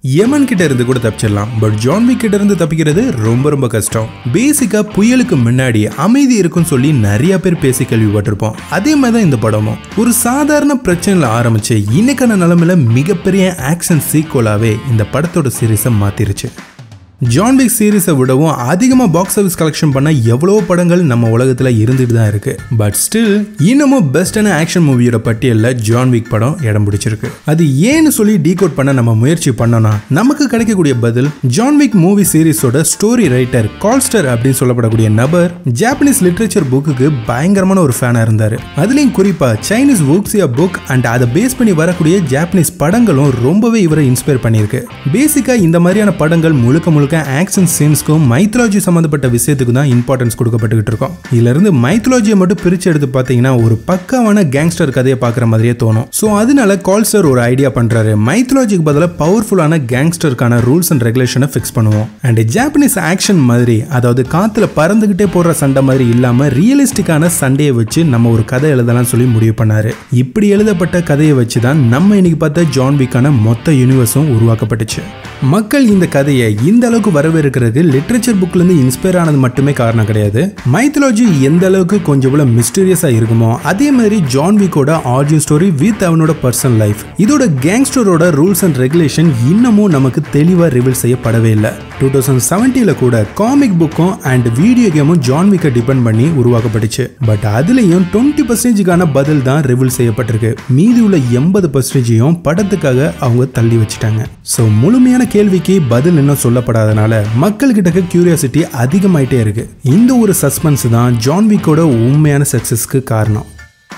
யமன் கிட்ட இருந்து கூட தப்பிச்சிடலாம் பட் ஜான்விக் கிட்ட இருந்து தப்பிக்கிறது ரொம்ப ரொம்ப கஷ்டம் பேசிக்கா புயலுக்கு முன்னாடி அமைதி இருக்குன்னு சொல்லி நிறைய பேர் பேசி கேள்விப்பட்டிருப்போம் அதே மாதிரி தான் இந்த படமும் ஒரு சாதாரண பிரச்சனைல ஆரம்பிச்சு இன்னைக்கான நிலைமையில மிகப்பெரிய ஆக்ஷன் சீக்வலாவே இந்த படத்தோட சீரீஸை மாத்திருச்சு ஜான்விக் சீரீஸை விடவும் அதிகமாக பாக்ஸ் ஆஃபீஸ் கலெக்ஷன் பண்ண எவ்வளோ படங்கள் நம்ம உலகத்தில் இருந்துட்டு தான் இருக்கு பட் ஸ்டில் இன்னமும் பெஸ்டான ஆக்ஷன் மூவியோட பட்டியலில் ஜான்விக் படம் இடம் பிடிச்சிருக்கு அது ஏன்னு சொல்லி டீகோட் பண்ண நம்ம முயற்சி பண்ணோம்னா நமக்கு கிடைக்கக்கூடிய பதில் ஜான்விக் மூவி சீரீஸோட ஸ்டோரி ரைட்டர் கால்ஸ்டர் அப்படின்னு சொல்லப்படக்கூடிய நபர் ஜாப்பனீஸ் லிட்ரேச்சர் புக்குக்கு பயங்கரமான ஒரு ஃபேனாக இருந்தார் அதுலேயும் குறிப்பாக சைனீஸ் வூக்ஸியா புக் அண்ட் அதை பேஸ் பண்ணி வரக்கூடிய ஜாப்பனீஸ் படங்களும் ரொம்பவே இவரை இன்ஸ்பயர் பண்ணியிருக்கு பேசிக்காக இந்த மாதிரியான படங்கள் முழுக்க முழுக்க ஆக்ஷன் சீன்ஸ்க்கும் மைத்தாலஜி சம்மந்தப்பட்ட விஷயத்துக்கு தான் இம்பார்ட்டன்ஸ் கொடுக்கப்பட்டுக்கிட்டு இருக்கோம் இதுல இருந்து மைத்தாலஜியை மட்டும் பிரிச்சு எடுத்து பார்த்தீங்கன்னா ஒரு பக்காவான கேங்ஸ்டர் கதையை பார்க்குற மாதிரியே தோணும் ஸோ அதனால கால்சர் ஒரு ஐடியா பண்றாரு மைத்தாலஜிக்கு பதிலாக பவர்ஃபுல்லான கேங்ஸ்டருக்கான ரூல்ஸ் அண்ட் ரெகுலேஷனை ஃபிக்ஸ் பண்ணுவோம் அண்ட் ஜாப்பனீஸ் ஆக்ஷன் மாதிரி அதாவது காத்துல பறந்துகிட்டே போடுற சண்டை மாதிரி இல்லாம ரியலிஸ்டிக்கான சண்டையை வச்சு நம்ம ஒரு கதை எழுதலாம் சொல்லி முடிவு பண்ணாரு இப்படி எழுதப்பட்ட கதையை வச்சு தான் நம்ம இன்னைக்கு பார்த்த ஜான் விக்கான மொத்த யூனிவர்ஸும் உருவாக்கப்பட்டுச்சு மக்கள் இந்த கதையை இந்த அளவுக்கு வரவேற்கிறதுக்கு லிட்ரேச்சர் புக்ல இருந்து இன்ஸ்பயர் ஆனது மட்டுமே காரணம் கிடையாது மைத்தாலஜி எந்த அளவுக்கு கொஞ்சம் போல மிஸ்டீரியஸா இருக்குமோ அதே மாதிரி ஜான் விக்கோட ஆரிஜின் ஸ்டோரி வித் அவனோட பர்சனல் லைஃப் இதோட கேங்ஸ்டரோட ரூல்ஸ் அண்ட் ரெகுலேஷன் இன்னமும் நமக்கு தெளிவா ரிவீல் செய்யப்படவே இல்லை டூ தௌசண்ட் செவன்டீல கூட காமிக் புக்கும் அண்ட் வீடியோ கேமும் ஜான் விக்கை டிபெண்ட் பண்ணி உருவாக்கப்பட்டுச்சு பட் அதுலயும் டுவெண்ட்டி பர்சன்டேஜுக்கான பதில் தான் ரிவீல் செய்யப்பட்டிருக்கு மீதி உள்ள எண்பது பர்சன்டேஜையும் படத்துக்காக அவங்க தள்ளி வச்சுட்டாங்க ஸோ முழுமையான கேள்விக்கு பதில் இன்னும் சொல்லப்படாதனால மக்கள்கிட்ட கியூரியாசிட்டி அதிகமாயிட்டே இருக்கு இந்த ஒரு சஸ்பென்ஸ் தான் ஜான்விக்கோட உண்மையான சக்சஸ்க்கு காரணம்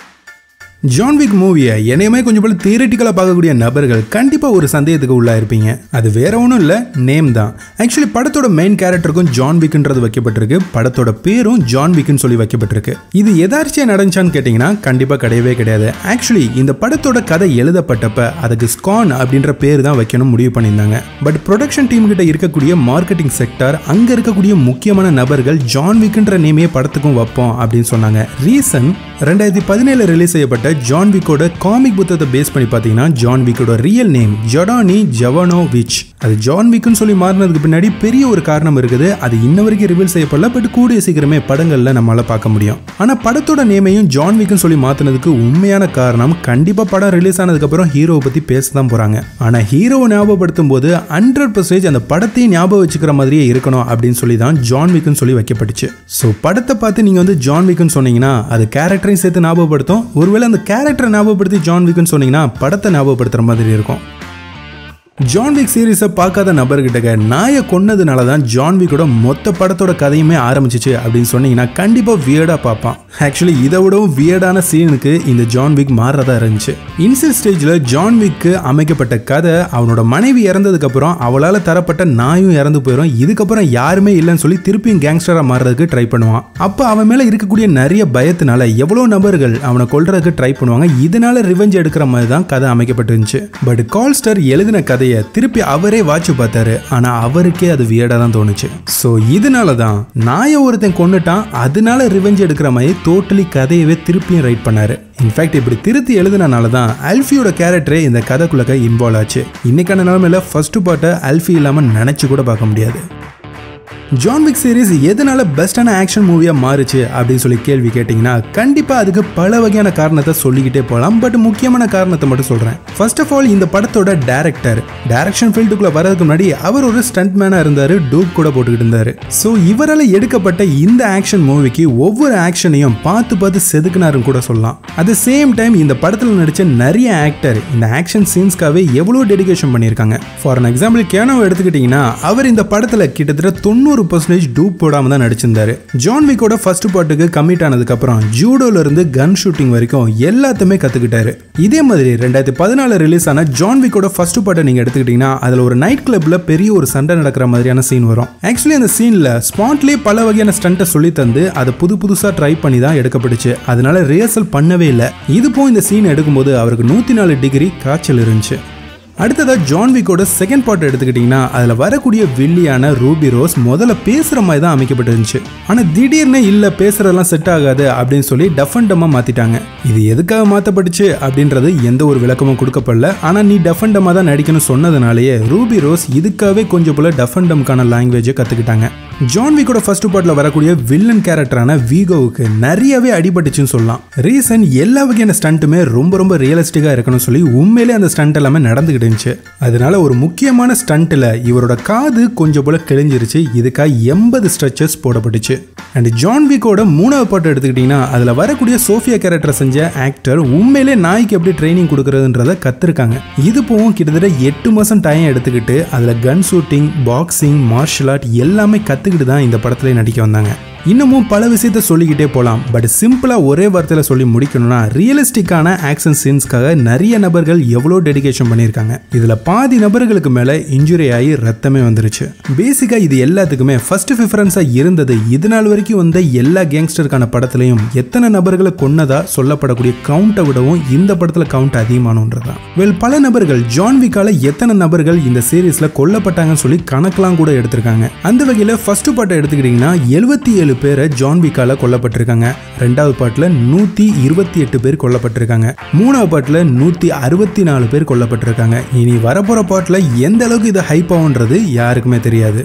ஜான்விக் மூவியை என்னையுமே கொஞ்சம் போல தியரட்டிக்கலாக பார்க்கக்கூடிய நபர்கள் கண்டிப்பாக ஒரு சந்தேகத்துக்கு உள்ளாயிருப்பீங்க அது வேற ஒன்றும் இல்லை நேம் தான் ஆக்சுவலி படத்தோட மெயின் கேரக்டருக்கும் ஜான் விக்ன்றது வைக்கப்பட்டிருக்கு படத்தோட பேரும் ஜான் விக்னு சொல்லி வைக்கப்பட்டிருக்கு இது எதார்ச்சியாக நடந்துச்சான்னு கேட்டிங்கன்னா கண்டிப்பாக கிடையவே கிடையாது ஆக்சுவலி இந்த படத்தோட கதை எழுதப்பட்டப்ப அதுக்கு ஸ்கான் அப்படின்ற பேர் தான் வைக்கணும் முடிவு பண்ணியிருந்தாங்க பட் ப்ரொடக்ஷன் டீம் கிட்ட இருக்கக்கூடிய மார்க்கெட்டிங் செக்டார் அங்கே இருக்கக்கூடிய முக்கியமான நபர்கள் ஜான் விக்ன்ற நேமையே படத்துக்கும் வைப்போம் அப்படின்னு சொன்னாங்க ரீசன் ரெண்டாயிரத்தி பதினேழு ரிலீஸ் செய்யப்பட்ட ஜான் விக்கோட காமிக் புத்தகத்தை பேஸ் பண்ணி பார்த்தீங்கன்னா ஜான் விக்கோட real name Jardani Jovonovich அது ஜான் விக்குன்னு சொல்லி மாறினதுக்கு பின்னாடி பெரிய ஒரு காரணம் இருக்குது அது இன்ன வரைக்கும் ரிவீல் செய்யப்படல பட் கூடிய சீக்கிரமே படங்கள்ல நம்மளால பார்க்க முடியும் ஆனா படத்தோட நேமையும் ஜான் விக்குன்னு சொல்லி மாத்தினதுக்கு உண்மையான காரணம் கண்டிப்பா படம் ரிலீஸ் ஆனதுக்கு அப்புறம் ஹீரோவை பத்தி பேச தான் போறாங்க ஆனா ஹீரோவை ஞாபகப்படுத்தும் போது ஹண்ட்ரட் பர்சன்டேஜ் அந்த படத்தையும் ஞாபகம் வச்சுக்கிற மாதிரியே இருக்கணும் அப்படின்னு சொல்லி தான் ஜான் விக்குன்னு சொல்லி வைக்கப்பட்டுச்சு ஸோ படத்தை பார்த்து நீங்க வந்து ஜான் விக்குன்னு சொன்னீங்கன்னா அது கேரக்டரையும் சேர்த்து ஞாபகப்படுத்தும் ஒருவேளை அந்த கேரக்டரை ஞாபகப்படுத்தி ஜான் விக்குன்னு சொன்னீங்கன்னா படத்தை ஞாபகப்படுத்துற மாதிரி இருக்கும் ஜான் விக் சீரீஸை பார்க்காத நபர்கிட்ட நாயை கொன்னதுனால தான் ஜான் விக்கோட மொத்த படத்தோட கதையுமே ஆரம்பிச்சிச்சு அப்படின்னு சொன்னீங்கன்னா கண்டிப்பாக வியர்டாக பார்ப்பான் ஆக்சுவலி இதை விடவும் வியர்டான சீனுக்கு இந்த ஜான் விக் மாறுறதா இருந்துச்சு இன்சியல் ஸ்டேஜில் ஜான் விக்கு அமைக்கப்பட்ட கதை அவனோட மனைவி இறந்ததுக்கப்புறம் அவளால் தரப்பட்ட நாயும் இறந்து போயிடும் இதுக்கப்புறம் யாருமே இல்லைன்னு சொல்லி திருப்பியும் கேங்ஸ்டராக மாறுறதுக்கு ட்ரை பண்ணுவான் அப்போ அவன் மேலே இருக்கக்கூடிய நிறைய பயத்தினால எவ்வளோ நபர்கள் அவனை கொல்றதுக்கு ட்ரை பண்ணுவாங்க இதனால ரிவெஞ்ச் எடுக்கிற மாதிரி தான் கதை அமைக்கப்பட்டிருந்துச்சு பட் கால்ஸ்டர் எழுதின கதையை திருப்பி அவரே வாட்ச் பார்த்தாரு ஆனா அவருக்கே அது வியடா தான் தோணுச்சு ஸோ இதனால தான் நாயை ஒருத்தன் கொண்டுட்டான் அதனால ரிவெஞ்ச் எடுக்கிற மாதிரி டோட்டலி கதையவே திருப்பியும் ரைட் பண்ணாரு இன்ஃபேக்ட் இப்படி திருத்தி எழுதுனனால தான் அல்ஃபியோட கேரக்டரே இந்த கதைக்குள்ளக்க இன்வால்வ் ஆச்சு இன்னைக்கான நிலைமையில ஃபர்ஸ்ட் பாட்டை அல்ஃபி இல்லாமல் நினைச்சு கூட பார்க்க முடியாது ஜான் விக் சீரிஸ் எதனால பெஸ்டான ஆக்ஷன் மூவியா மாறுச்சு அப்படின்னு சொல்லி கேள்வி கேட்டிங்கன்னா கண்டிப்பா அதுக்கு பல வகையான காரணத்தை சொல்லிக்கிட்டே போகலாம் பட் முக்கியமான காரணத்தை மட்டும் சொல்றேன் ஃபர்ஸ்ட் ஆஃப் ஆல் இந்த படத்தோட டேரக்டர் டைரக்ஷன் ஃபீல்டுக்குள்ள வரதுக்கு முன்னாடி அவர் ஒரு ஸ்டண்ட் மேனா இருந்தாரு டூப் கூட போட்டுக்கிட்டு இருந்தாரு ஸோ இவரால் எடுக்கப்பட்ட இந்த ஆக்ஷன் மூவிக்கு ஒவ்வொரு ஆக்ஷனையும் பார்த்து பார்த்து செதுக்குனாருன்னு கூட சொல்லலாம் அட் த சேம் டைம் இந்த படத்தில் நடிச்ச நிறைய ஆக்டர் இந்த ஆக்ஷன் சீன்ஸ்க்காகவே எவ்வளோ டெடிகேஷன் பண்ணியிருக்காங்க ஃபார் அன் எக்ஸாம்பிள் கேனோ எடுத்துக்கிட்டிங்கன்னா அவர் இந்த படத்தில் கிட்டத்தட்ட தொண்ணூறு பர்சன்டேஜ் டூப் போடாம தான் நடிச்சிருந்தாரு ஜான் விக்கோட ஃபர்ஸ்ட் பாட்டுக்கு கமிட் ஆனதுக்கு அப்புறம் ஜூடோல இருந்து கன் ஷூட்டிங் வரைக்கும் எல்லாத்தையுமே கத்துக்கிட்டாரு இதே மாதிரி ரெண்டாயிரத்தி பதினாலு ரிலீஸ் ஆன ஜான் விக்கோட ஃபர்ஸ்ட் பாட்டை நீங்க எடுத்துக்கிட்டீங்கன்னா அதுல ஒரு நைட் கிளப்ல பெரிய ஒரு சண்டை நடக்கிற மாதிரியான சீன் வரும் ஆக்சுவலி அந்த சீன்ல ஸ்பாட்லேயே பல வகையான ஸ்டண்ட்டை சொல்லி தந்து அதை புது புதுசா ட்ரை பண்ணி தான் எடுக்கப்பட்டுச்சு அதனால ரிஹர்சல் பண்ணவே இல்லை இது போ இந்த சீன் எடுக்கும்போது அவருக்கு நூத்தி நாலு டிகிரி காய்ச்சல் இருந்துச்சு அடுத்ததா ஜான் விக்கோட செகண்ட் பார்ட் எடுத்துக்கிட்டிங்கன்னா அதில் வரக்கூடிய வில்லியான ரூபி ரோஸ் முதல்ல பேசுகிற மாதிரி தான் அமைக்கப்பட்டிருந்துச்சு ஆனால் திடீர்னு இல்லை பேசுகிறதெல்லாம் செட் ஆகாது அப்படின்னு சொல்லி டஃப் அண்ட் டம்மாக மாற்றிட்டாங்க இது எதுக்காக மாற்றப்பட்டுச்சு அப்படின்றது எந்த ஒரு விளக்கமும் கொடுக்கப்படல ஆனால் நீ டஃப் அண்ட் டம்மாக தான் நடிக்கணும் சொன்னதுனாலேயே ரூபி ரோஸ் இதுக்காகவே கொஞ்சம் போல டஃப் அண்ட் டம்க்கான லாங்குவேஜை கற்றுக்கிட்டாங்க ஜான் விக்கோட ஃபர்ஸ்ட் பார்ட்ல வரக்கூடிய வில்லன் கேரக்டரான வீகோவுக்கு நிறையவே அடிபட்டுச்சுன்னு சொல்லலாம் ரீசன் எல்லா வகையான ஸ்டண்ட்டுமே ரொம்ப ரொம்ப ரியலிஸ்டிக்காக இருக்கணும்னு சொல்லி உண்மையிலே அந்த ஸ்டண்ட் எல்லாமே நடந்துகிட்டு இருந்துச்சு அதனால ஒரு முக்கியமான ஸ்டண்ட்டில் இவரோட காது கொஞ்சம் போல கிழிஞ்சிருச்சு இதுக்காக எண்பது ஸ்ட்ரெச்சஸ் போடப்பட்டுச்சு அண்ட் ஜான் விக்கோட மூணாவது பாட்டு எடுத்துக்கிட்டிங்கன்னா அதில் வரக்கூடிய சோஃபியா கேரக்டரை செஞ்ச ஆக்டர் உண்மையிலே நாய்க்கு எப்படி ட்ரைனிங் கொடுக்கறதுன்றத கற்றுருக்காங்க இது போகும் கிட்டத்தட்ட எட்டு மாதம் டைம் எடுத்துக்கிட்டு அதில் gun shooting boxing martial art எல்லாமே கற்றுக்கிட்டு தான் இந்த படத்துல நடிக்க வந்தாங்க இன்னமும் பல விஷயத்த சொல்லிக்கிட்டே போகலாம் பட் சிம்பிளாக ஒரே வார்த்தையில் சொல்லி முடிக்கணும்னா ரியலிஸ்டிக்கான ஆக்ஷன் சீன்ஸ்க்காக நிறைய நபர்கள் எவ்வளோ டெடிகேஷன் பண்ணியிருக்காங்க இதில் பாதி நபர்களுக்கு மேலே இன்ஜுரி ஆகி ரத்தமே வந்துருச்சு பேசிக்காக இது எல்லாத்துக்குமே ஃபர்ஸ்ட் ப்ரிஃபரன்ஸாக இருந்தது இது நாள் வரைக்கும் வந்த எல்லா கேங்ஸ்டருக்கான படத்துலையும் எத்தனை நபர்களை கொன்னதா சொல்லப்படக்கூடிய கவுண்ட்டை விடவும் இந்த படத்தில் கவுண்ட் அதிகமானன்றதான் வெல் பல நபர்கள் ஜான் விக்கால எத்தனை நபர்கள் இந்த சீரீஸில் கொல்லப்பட்டாங்கன்னு சொல்லி கணக்கெல்லாம் கூட எடுத்திருக்காங்க அந்த வகையில் ஃபர்ஸ்ட் பாட்டை எடுத்துக்கிட்டிங்கன்னா எழுபத்தி ஏழு பேரை ஜான் விக்கால கொல்லப்பட்டிருக்காங்க ரெண்டாவது பாட்டில் நூற்றி இருபத்தி எட்டு பேர் கொல்லப்பட்டிருக்காங்க மூணாவது பாட்டில் நூற்றி அறுபத்தி நாலு பேர் கொல்லப்பட்டிருக்காங்க இனி வரப்போகிற பாட்டில் எந்த அளவுக்கு இது ஹைப் ஆகுன்றது யாருக்குமே தெரியாது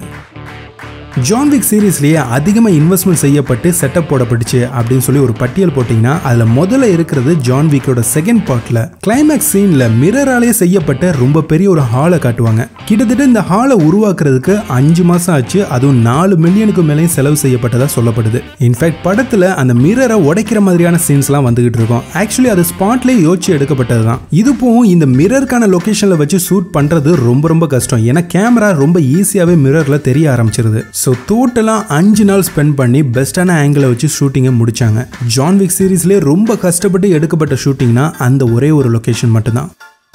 ஜான் விக் சீரீஸ்லேயே அதிகமாக இன்வெஸ்ட்மெண்ட் செய்யப்பட்டு செட்டப் போடப்பட்டுச்சு அப்படின்னு சொல்லி ஒரு பட்டியல் போட்டிங்கன்னா அதில் முதல்ல இருக்கிறது ஜான் விக்கோட செகண்ட் பார்ட்டில் கிளைமேக்ஸ் சீனில் மிரராலே செய்யப்பட்ட ரொம்ப பெரிய ஒரு ஹாலை காட்டுவாங்க கிட்டத்தட்ட இந்த ஹாலை உருவாக்குறதுக்கு அஞ்சு மாதம் ஆச்சு அதுவும் நாலு மில்லியனுக்கு மேலேயும் செலவு செய்யப்பட்டதாக சொல்லப்படுது இன்ஃபேக்ட் படத்தில் அந்த மிரரை உடைக்கிற மாதிரியான சீன்ஸ்லாம் வந்துகிட்டு இருக்கும் ஆக்சுவலி அது ஸ்பாட்லேயே யோசிச்சு எடுக்கப்பட்டது தான் இது போகும் இந்த மிரருக்கான லொக்கேஷனில் வச்சு ஷூட் பண்ணுறது ரொம்ப ரொம்ப கஷ்டம் ஏன்னா கேமரா ரொம்ப ஈஸியாகவே மிரரில் தெரிய ஆரம்பிச்சிருது ஸோ டோட்டலாக அஞ்சு நாள் ஸ்பெண்ட் பண்ணி பெஸ்ட்டான ஆங்கிளை வச்சு ஷூட்டிங்கை முடிச்சாங்க ஜான் விக் சீரீஸ்லேயே ரொம்ப கஷ்டப்பட்டு எடுக்கப்பட்ட ஷூட்டிங்னா அந்த ஒரே ஒரு லொக்கேஷன் மட்டும்தான்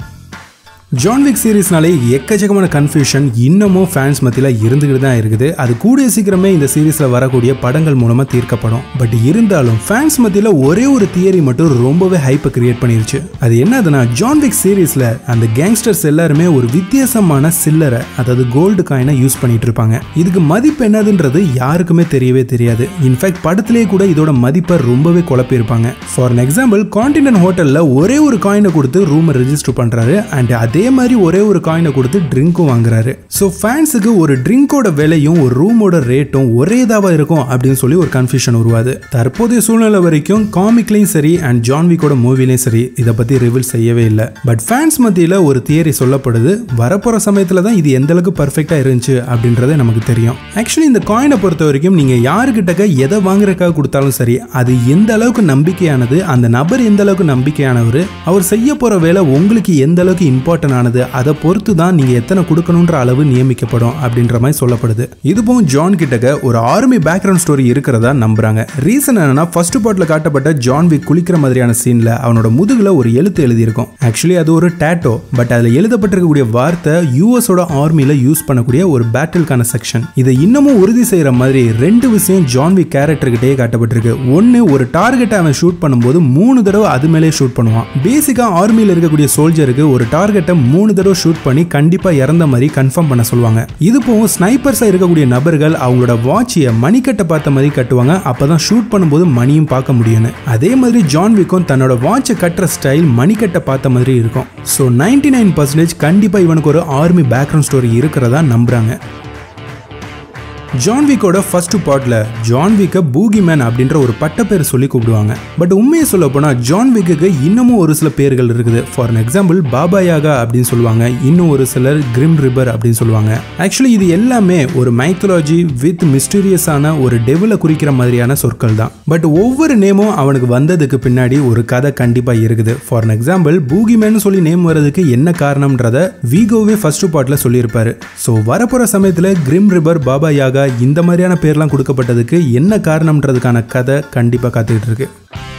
ஜான் விக் சீரீஸ்னாலே எக்கச்சக்கமான கன்ஃபியூஷன் இன்னமும் ஃபேன்ஸ் மத்தியில் இருந்துகிட்டு தான் இருக்குது அது கூடிய சீக்கிரமே இந்த சீரீஸில் வரக்கூடிய படங்கள் மூலமாக தீர்க்கப்படும் பட் இருந்தாலும் ஃபேன்ஸ் மத்தியில் ஒரே ஒரு தியரி மட்டும் ரொம்பவே ஹைப்பை கிரியேட் பண்ணிருச்சு அது என்னதுன்னா ஜான் விக் சீரீஸில் அந்த கேங்ஸ்டர்ஸ் எல்லாருமே ஒரு வித்தியாசமான சில்லரை அதாவது கோல்டு காயினை யூஸ் பண்ணிட்டு இருப்பாங்க இதுக்கு மதிப்பு என்னதுன்றது யாருக்குமே தெரியவே தெரியாது இன்ஃபேக்ட் படத்திலேயே கூட இதோட மதிப்பை ரொம்பவே குழப்பியிருப்பாங்க ஃபார் an எக்ஸாம்பிள் கான்டினென்ட் ஹோட்டலில் ஒரே ஒரு காயினை கொடுத்து ரூமை ரெஜிஸ்டர் பண்ணுறாரு அண்ட் அதே அதே மாதிரி ஒரே ஒரு காயினை கொடுத்து ட்ரிங்க்கும் வாங்குறாரு ஸோ ஃபேன்ஸுக்கு ஒரு ட்ரிங்கோட விலையும் ஒரு ரூமோட ரேட்டும் ஒரே இதாவா இருக்கும் அப்படின்னு சொல்லி ஒரு கன்ஃபியூஷன் உருவாது தற்போதைய சூழ்நிலை வரைக்கும் காமிக்லையும் சரி அண்ட் ஜான் விக்கோட மூவிலையும் சரி இதை பற்றி ரிவீல் செய்யவே இல்லை பட் ஃபேன்ஸ் மத்தியில் ஒரு தியரி சொல்லப்படுது வரப்போகிற சமயத்தில் தான் இது எந்த அளவுக்கு பர்ஃபெக்டாக இருந்துச்சு அப்படின்றது நமக்கு தெரியும் ஆக்சுவலி இந்த காயினை பொறுத்த வரைக்கும் நீங்கள் யாருக்கிட்டக்க எதை வாங்குறதுக்காக கொடுத்தாலும் சரி அது எந்த அளவுக்கு நம்பிக்கையானது அந்த நபர் எந்த அளவுக்கு நம்பிக்கையானவர் அவர் செய்ய போகிற வேலை உங்களுக்கு எந்த அளவுக்கு இம்பார்ட்டன்ட் ஆனது அதை பொறுத்து தான் நீங்க எத்தனை கொடுக்கணுன்ற அளவு நியமிக்கப்படும் அப்படின்ற மாதிரி சொல்லப்படுது இதுவும் ஜான் கிட்டக்க ஒரு ஆர்மி பேக்ரவுண்ட் ஸ்டோரி இருக்கிறதா நம்புறாங்க ரீசன் என்னன்னா ஃபர்ஸ்ட் பார்ட்ல காட்டப்பட்ட ஜான் விக் குளிக்கிற மாதிரியான சீன்ல அவனோட முதுகுல ஒரு எழுத்து எழுதியிருக்கும் ஆக்சுவலி அது ஒரு டேட்டோ பட் அதுல எழுதப்பட்டிருக்கக்கூடிய வார்த்தை யூஎஸோட ஆர்மியில யூஸ் பண்ணக்கூடிய ஒரு பேட்டிலுக்கான செக்ஷன் இதை இன்னமும் உறுதி செய்யற மாதிரி ரெண்டு விஷயம் ஜான் விக் கேரக்டர்கிட்டயே காட்டப்பட்டிருக்கு ஒன்னு ஒரு டார்கெட்டை அவன் ஷூட் பண்ணும்போது மூணு தடவை அது மேலே ஷூட் பண்ணுவான் பேசிக்கா ஆர்மியில இருக்கக்கூடிய சோல்ஜருக்கு ஒரு டார்கெட்டை மூணு தடவை ஷூட் பண்ணி கண்டிப்பா இறந்த மாதிரி கன்ஃபார்ம் பண்ண சொல்லுவாங்க இது போகும் ஸ்னைப்பர்ஸா இருக்கக்கூடிய நபர்கள் அவங்களோட வாட்சியை மணிக்கட்டை பார்த்த மாதிரி கட்டுவாங்க அப்பதான் ஷூட் பண்ணும்போது மணியும் பார்க்க முடியும்னு அதே மாதிரி ஜான் விக்கும் தன்னோட வாட்சை கட்டுற ஸ்டைல் மணிக்கட்டை பார்த்த மாதிரி இருக்கும் ஸோ நைன்டி நைன் பர்சன்டேஜ் கண்டிப்பா இவனுக்கு ஒரு ஆர்மி பேக்ரவுண்ட் ஸ்டோரி இருக்கிறதா நம்புறாங்க ஜான் விக்கோட ஃபர்ஸ்ட் பார்ட்ல ஜான் விக்கை பூகி மேன் அப்படின்ற ஒரு பட்ட பேர் சொல்லி கூப்பிடுவாங்க பட் உண்மையை சொல்ல போனா ஜான் விக்குக்கு இன்னமும் ஒரு சில பேர்கள் இருக்குது ஃபார் எக்ஸாம்பிள் பாபா யாகா அப்படின்னு சொல்லுவாங்க இன்னும் ஒரு சிலர் கிரிம் ரிபர் அப்படின்னு சொல்லுவாங்க ஆக்சுவலி இது எல்லாமே ஒரு மைத்தாலஜி வித் மிஸ்டீரியஸான ஒரு டெவில குறிக்கிற மாதிரியான சொற்கள் தான் பட் ஒவ்வொரு நேமும் அவனுக்கு வந்ததுக்கு பின்னாடி ஒரு கதை கண்டிப்பா இருக்குது ஃபார் எக்ஸாம்பிள் பூகி மேன் சொல்லி நேம் வர்றதுக்கு என்ன காரணம்ன்றத வீகோவே ஃபர்ஸ்ட் பார்ட்ல சொல்லியிருப்பாரு ஸோ வரப்போற சமயத்துல கிரிம் ரிபர் பாபா யாகா இந்த மாதிரியான பேர்லாம் கொடுக்கப்பட்டதுக்கு என்ன காரணம்ன்றதுக்கான கதை கண்டிப்பாக காத்துக்கிட்டு இருக்கு